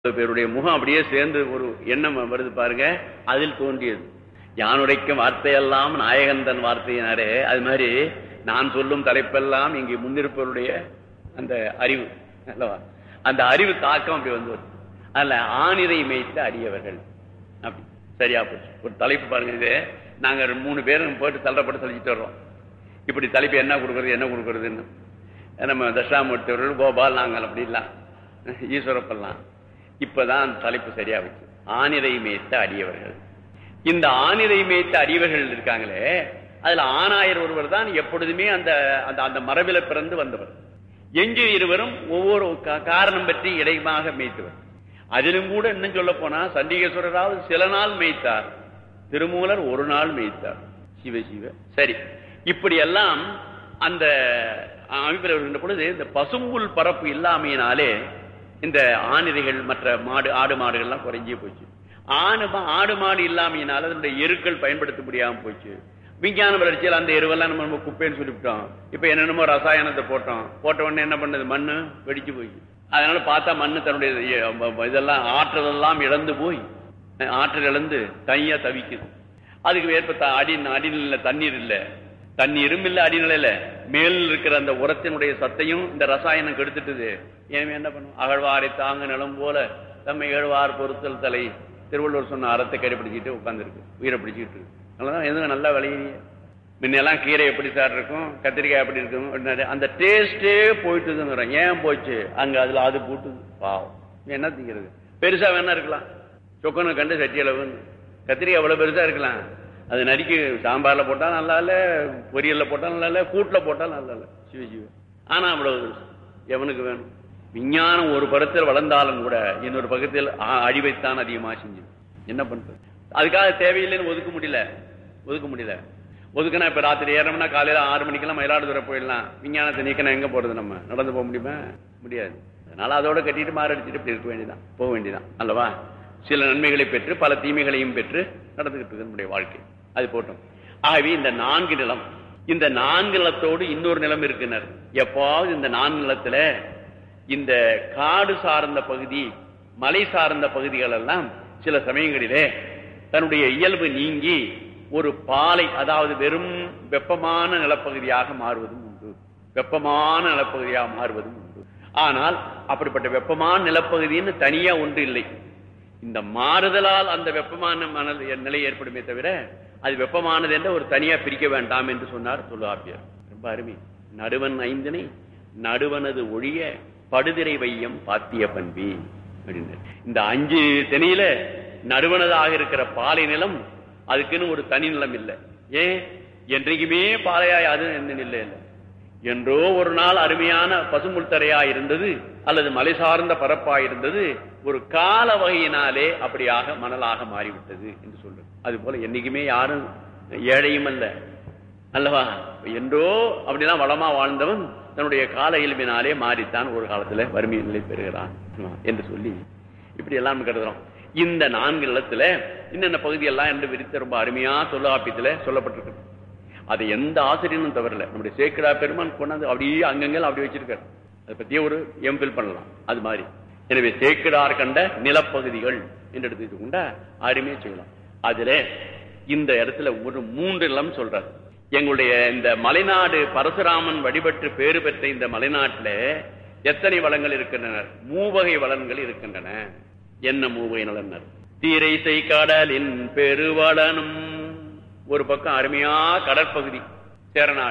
பேருடைய முகம் அப்படியே சேர்ந்து ஒரு எண்ணம் வருது பாருங்க அதில் தோன்றியது யானுடைக்கும் வார்த்தையெல்லாம் நாயகன் தன் வார்த்தையினாரே அது மாதிரி நான் சொல்லும் தலைப்பெல்லாம் இங்கே முன்னிருப்பவருடைய அந்த அறிவு அல்லவா அந்த அறிவு தாக்கம் அப்படி வந்து வருது. அதுல ஆணிரை மேய்த்த அடியவர்கள் அப்படி சரியா போச்சு ஒரு தலைப்பு பாருங்க இது நாங்க ரெண்டு மூணு பேரும் போட்டு தள்ளப்பட்டு சொல்லிட்டு வர்றோம் இப்படி தலைப்பு என்ன கொடுக்கறது என்ன கொடுக்கறதுன்னு நம்ம தட்சாமூர்த்தி கோபால் நாங்கள் அப்படிலாம் ஈஸ்வரப்பெல்லாம் இப்பதான் அந்த தலைப்பு சரியா வச்சு ஆனிரை மேய்த்த அடியவர்கள் இந்த ஆனிரை மேய்த்த அடியவர்கள் இருக்காங்களே அதுல ஆணாயர் ஒருவர் தான் எப்பொழுதுமே அந்த அந்த அந்த மரபில பிறந்து வந்தவர் எஞ்சி இருவரும் ஒவ்வொரு கா- காரணம் பற்றி இடையமாக மேய்த்தவர் அதிலும் கூட இன்னும் சொல்ல போனா சண்டிகேஸ்வரராவது சில நாள் மேய்த்தார் திருமூலர் ஒரு நாள் மேய்த்தார் சிவ சிவ சரி இப்படி எல்லாம் அந்த அமைப்பில் வருகின்ற பொழுது இந்த பசும்புல் பரப்பு இல்லாமையினாலே இந்த ஆணிரைகள் மற்ற மாடு ஆடு மாடுகள்லாம் குறைஞ்சே போச்சு ஆடு மா- ஆடு மாடு இல்லாமையினால அதனுடைய எருக்கள் பயன்படுத்த முடியாம போச்சு விஞ்ஞான வளர்ச்சியில் அந்த எருவெல்லாம் நம்ம நம்ம குப்பைன்னு சொல்லிவிட்டோம் இப்ப என்னென்னமோ ரசாயனத்தை போட்டோம் போட்ட உடனே என்ன பண்ணது மண்ணு வெடிச்சு போய் அதனால பார்த்தா மண்ணு தன்னுடைய இ- இதெல்லாம் ஆற்றலெல்லாம் இழந்து போய் ஆற்றல் இழந்து தனியா தவிக்குது அதுக்கு ஏற்ப அடி அடிநில தண்ணீர் இல்ல தண்ணீரும் இல்ல அடிநிலையில மேல் இருக்கிற அந்த உரத்தினுடைய சத்தையும் இந்த ரசாயனம் கெடுத்துட்டுது எனவே என்ன பண்ணும் அகழ்வாரை தாங்க நிலம் போல தம்மை ஏழ்வார் பொறுத்தல் தலை திருவள்ளுவர் சொன்ன அறத்தை கடைபிடிச்சிட்டு உட்கார்ந்துருக்கு உயிரை பிடிச்சிட்டு இருக்கு அதனால எதுவும் நல்லா விளையிறிய முன்னெல்லாம் கீரை எப்படி சார் இருக்கும் கத்திரிக்காய் எப்படி இருக்கும் அப்படின்னாரு. அந்த டேஸ்டே போயிட்டுதுங்கிறோம் ஏன் போச்சு அங்க அதுல அது போட்டுது பாவம் என்ன திங்கிறது பெருசா வேணா இருக்கலாம் சொக்கனை கண்டு சட்டி அளவுன்னு கத்திரிக்காய் அவ்வளவு பெருசா இருக்கலாம் அது நறுக்கி சாம்பார்ல போட்டா நல்லா இல்ல பொரியல்ல போட்டா நல்லா இல்ல கூட்டுல போட்டா நல்லா இல்ல சிவ சிவ ஆனா அவ்வளவு பெருசு. எவனுக்கு வேணும் விஞ்ஞானம் ஒரு பக்கத்தில் வளர்ந்தாலும் கூட இன்னொரு பக்கத்தில் அ- அழிவைத்தான் அதிகமா செஞ்சு என்ன பண்றது அதுக்காக தேவையில்லைன்னு ஒதுக்க முடியல ஒதுக்க முடியல ஒதுக்கினா இப்ப ராத்திரி ஏறோம்னா காலையில ஆறு மணிக்கெல்லாம் மயிலாடுதுறை போயிடலாம் விஞ்ஞானத்தை நீக்கினா எங்க போறது நம்ம நடந்து போக முடியுமா முடியாது அதனால அதோட கட்டிட்டு மாரடிச்சுட்டு இப்படி இருக்க வேண்டியதான் போக வேண்டியதான் அல்லவா சில நன்மைகளை பெற்று பல தீமைகளையும் பெற்று நடந்துகிட்டு இருக்கு நம்முடைய வாழ்க்கை அது போட்டோம் ஆகவே இந்த நான்கு நிலம் இந்த நான்கு நிலத்தோடு இன்னொரு நிலம் இருக்குனர் எப்பாவது இந்த நான்கு நிலத்துல இந்த காடு சார்ந்த பகுதி மலை சார்ந்த பகுதிகள் எல்லாம் சில சமயங்களிலே தன்னுடைய இயல்பு நீங்கி ஒரு பாலை அதாவது வெறும் வெப்பமான நிலப்பகுதியாக மாறுவதும் உண்டு வெப்பமான நிலப்பகுதியாக மாறுவதும் உண்டு ஆனால் அப்படிப்பட்ட வெப்பமான நிலப்பகுதின்னு தனியா ஒன்று இல்லை இந்த மாறுதலால் அந்த வெப்பமான மணல் நிலை ஏற்படுமே தவிர அது வெப்பமானது என்று ஒரு தனியா பிரிக்க வேண்டாம் என்று சொன்னார் தொல்காப்பியர் ரொம்ப அருமை நடுவன் ஐந்தினை நடுவனது ஒழிய படுதிரை வையம் பாத்திய பண்பி அப்படின்னு இந்த அஞ்சு திணையில நடுவனதாக இருக்கிற பாலை நிலம் அதுக்குன்னு ஒரு தனி நிலம் இல்லை ஏன் என்றைக்குமே பாலையாய் அது என்ன இல்லை இல்லை என்றோ ஒரு நாள் அருமையான பசுமுள் தரையா இருந்தது அல்லது மலை சார்ந்த பரப்பா இருந்தது ஒரு கால வகையினாலே அப்படியாக மணலாக மாறிவிட்டது என்று சொல்றது அது போல என்னைக்குமே யாரும் ஏழையும் அல்ல அல்லவா என்றோ அப்படிதான் வளமா வாழ்ந்தவன் தன்னுடைய கால இயல்பினாலே மாறித்தான் ஒரு காலத்துல வறுமை நிலை பெறுகிறான் என்று சொல்லி இப்படி எல்லாம் நம்ம கருதுறோம் இந்த நான்கு நிலத்துல இன்னென்ன பகுதியெல்லாம் என்று விரித்த ரொம்ப அருமையா தொல்லாப்பியத்துல சொல்லப்பட்டிருக்கு அதை எந்த ஆசிரியனும் தவறல நம்முடைய சேக்கடா பெருமான் கொண்டாந்து அப்படியே அங்கங்க அப்படி வச்சிருக்காரு அதை பத்தியே ஒரு எம்பில் பண்ணலாம் அது மாதிரி எனவே சேக்கடார் கண்ட நிலப்பகுதிகள் என்று எடுத்துக்கிட்டு கொண்டா அருமையா செய்யலாம் அதுல இந்த இடத்துல ஒரு மூன்று நிலம் சொல்றாரு எங்களுடைய இந்த மலைநாடு பரசுராமன் வழிபட்டு பேறு பெற்ற இந்த மலைநாட்டுல எத்தனை வளங்கள் இருக்கின்றன மூவகை வளங்கள் இருக்கின்றன என்ன மூவகை நலனர் தீரைசை கடலின் பெருவளனும் ஒரு பக்கம் அருமையா கடற்பகுதி சேரநாடு